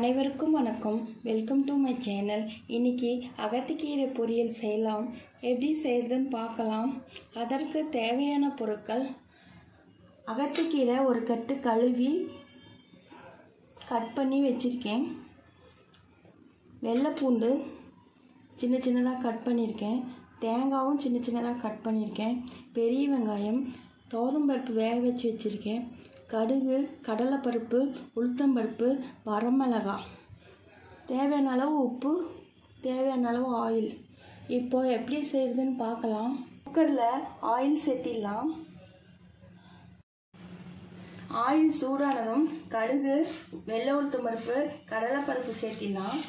அனைவருக்கும் வணக்கம் welcome to my channel இன்னைக்கு அகத்திக்கீரை பொரியல் செய்யலாம் எப்படி செய்யறதுன்னு பார்க்கலாம் அதற்கு தேவையான பொருட்கள் அகத்திக்கீரை ஒரு கட்டு கழுவி கட் பண்ணி வச்சுருக்கேன் வெள்ளைப்பூண்டு சின்ன சின்னதாக கட் பண்ணியிருக்கேன் தேங்காவும் சின்ன சின்னதாக கட் பண்ணியிருக்கேன் பெரிய வெங்காயம் பருப்பு வேக வச்சு வச்சுருக்கேன் கடுகு கடலைப்பருப்பு உளுத்தம்பருப்பு வரமிளகாய் தேவையான அளவு உப்பு தேவையான அளவு ஆயில் இப்போ எப்படி செய்கிறதுன்னு பார்க்கலாம் குக்கரில் ஆயில் சேர்த்திடலாம் ஆயில் சூடானதும் கடுகு வெள்ளை உளுத்தம்பருப்பு கடலைப்பருப்பு சேர்த்திடலாம்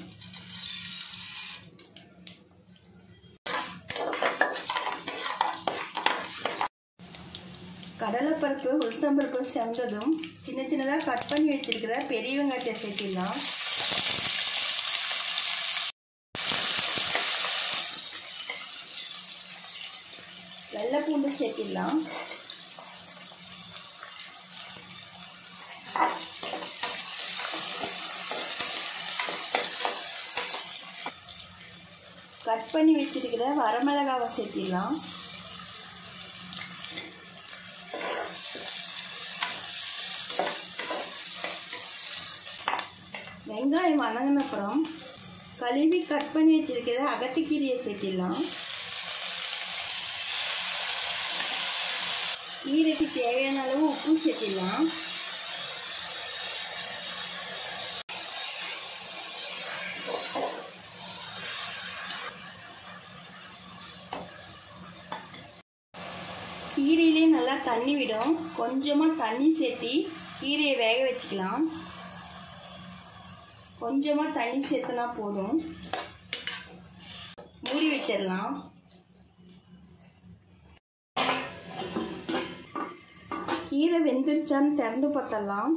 கடலைப்பருப்பு உளுத்தம்பருப்பு செவந்ததும் சின்ன சின்னதாக கட் பண்ணி வச்சிருக்கிற பெரிய வெங்காயத்தை சேர்த்திடலாம் வெள்ளை பூண்டு சேர்த்திடலாம் கட் பண்ணி வச்சிருக்கிற வரமிளகாவை சேர்த்திடலாம் வெங்காயம் வதங்கின அப்புறம் கழுவி கட் பண்ணி வச்சிருக்கிற அகத்திக்கீரையை சேர்த்திடலாம் கீரைக்கு தேவையான அளவு உப்பு சேர்த்திடலாம் கீரையிலே நல்லா தண்ணி விடும் கொஞ்சமாக தண்ணி சேர்த்தி கீரையை வேக வச்சுக்கலாம் கொஞ்சமாக தண்ணி சேர்த்துனா போதும் மூடி வச்சிடலாம் கீரை வெந்துருச்சான்னு திறந்து பார்த்தலாம்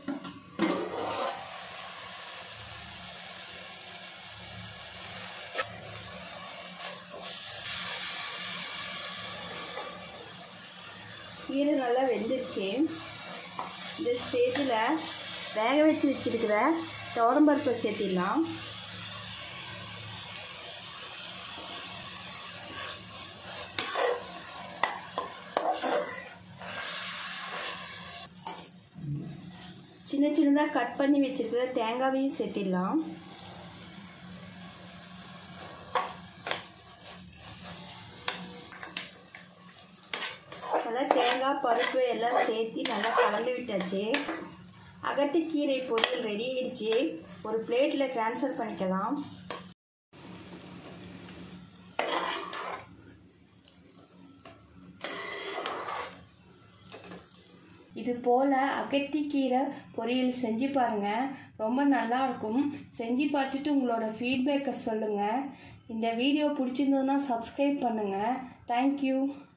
கீரை நல்லா வெந்துருச்சு இந்த ஸ்டேஜில் வேக வச்சு வச்சுருக்கிற துவரம்பருப்பை சேர்த்திடலாம் சின்ன சின்னதாக கட் பண்ணி வச்சிருக்கிற தேங்காவையும் சேர்த்திடலாம் நல்லா தேங்காய் பருப்பு எல்லாம் சேர்த்து நல்லா கலந்து விட்டாச்சு அகத்திக்கீரை பொரியல் ரெடி ஆயிடுச்சு ஒரு பிளேட்டில் ட்ரான்ஸ்ஃபர் பண்ணிக்கலாம் இது போல் அகத்திக்கீரை பொரியல் செஞ்சு பாருங்கள் ரொம்ப நல்லாயிருக்கும் செஞ்சு பார்த்துட்டு உங்களோட ஃபீட்பேக்கை சொல்லுங்கள் இந்த வீடியோ பிடிச்சிருந்ததுன்னா சப்ஸ்கிரைப் பண்ணுங்கள் தேங்க்யூ